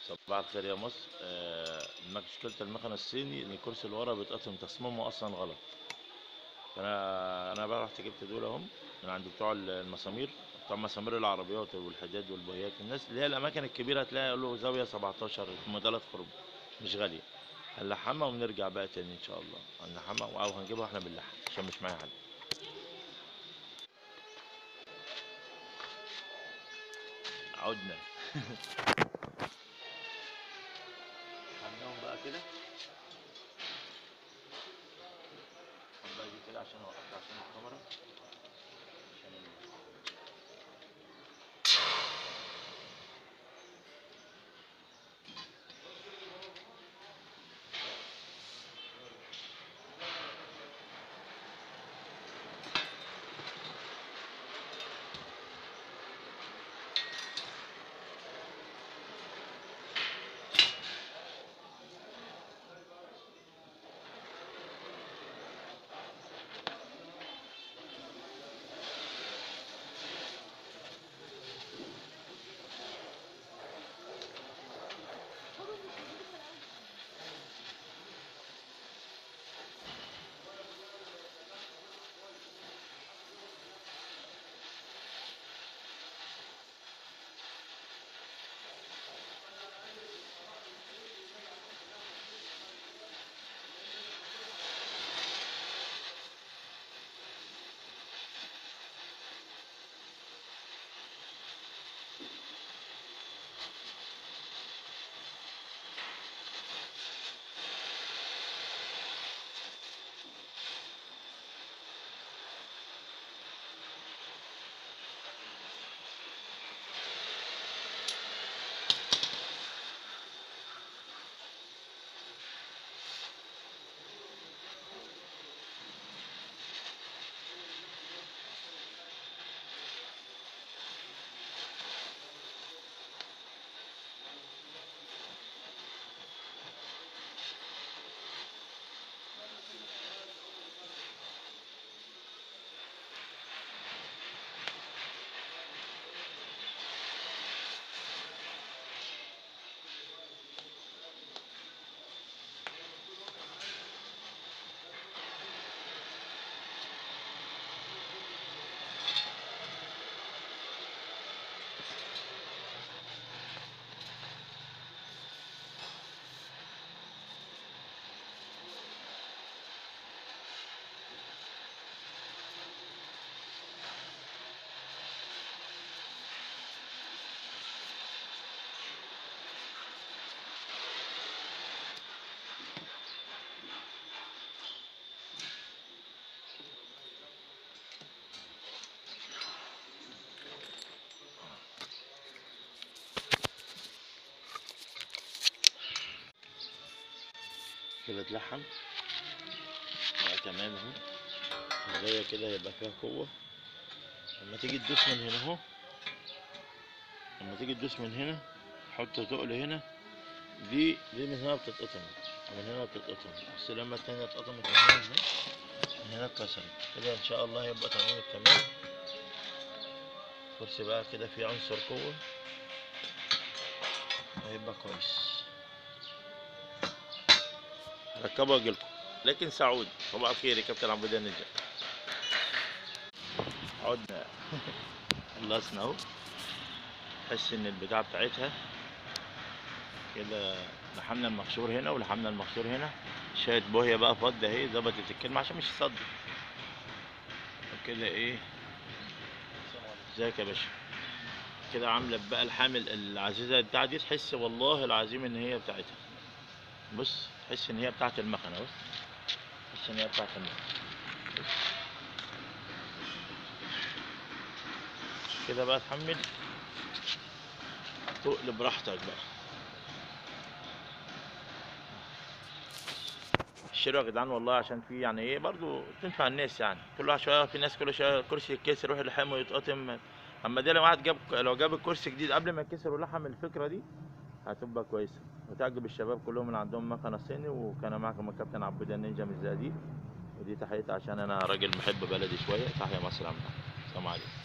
صباح الخير يا مصر آه، مشكلة المكنة الصيني ان الكرسي اللي ورا بيتقطم تصميمه اصلا غلط فانا انا بقى رحت جبت دول اهم من عند بتوع المسامير بتوع مسامير العربيات والحداد والبويات الناس اللي هي الاماكن الكبيرة هتلاقي يقول له زاوية 17 موديلات خروج مش غالية هنلحمها ونرجع بقى تاني ان شاء الله هنلحمها او هنجيبها احنا باللحم عشان مش معايا حد عدنا حملهم بقى كده بقى دي كده عشان اوقف عشان الكاميرا عشان ال- كده اتلحم بقى تمام اهو الزاوية كده يبقى فيها قوة لما تيجي تدوس من هنا اهو لما تيجي تدوس من هنا حط تقل هنا دي دي من هنا بتتقطم ومن هنا بتتقطم بس لما التانية اتقطمت من هنا اهي من هنا اتكسرت كده ان شاء الله هيبقى تمام التمام الكرسي بقى كده فيه عنصر قوة هيبقى كويس ركبوا واجيلكم لكن سعود صباح الخير يا كابتن عبد النجا عدنا خلصنا اهو تحس ان البتاعة بتاعتها كده لحمنا المخشور هنا ولحمنا المخشور هنا شوية بوهية بقى فضة اهي ظبطت الكلمة عشان مش تصدي وكده ايه ازيك يا باشا كده عاملة بقى الحامل العزيزة بتاع دي تحس والله العظيم ان هي بتاعتها بص تحس ان هي بتاعت المكنه بص تحس ان هي بتاعت المكنه بص. كده بقى تحمل تقل براحتك بقى اشتروا يا جدعان والله عشان في يعني ايه برضو تنفع الناس يعني كل واحد شويه في ناس كل شويه كرسي يتكسر يروح يلحمه ويتقطم اما ده لو واحد جاب لو جاب الكرسي جديد قبل ما يتكسر ولحم الفكره دي هتبقى كويسه وتعجب الشباب كلهم اللي عندهم مكنه صيني وكان معكم الكابتن عبود النينجا من الزقازيق ودي تحياتي عشان انا راجل محب بلدي شويه تحيا مصر عامه السلام عليكم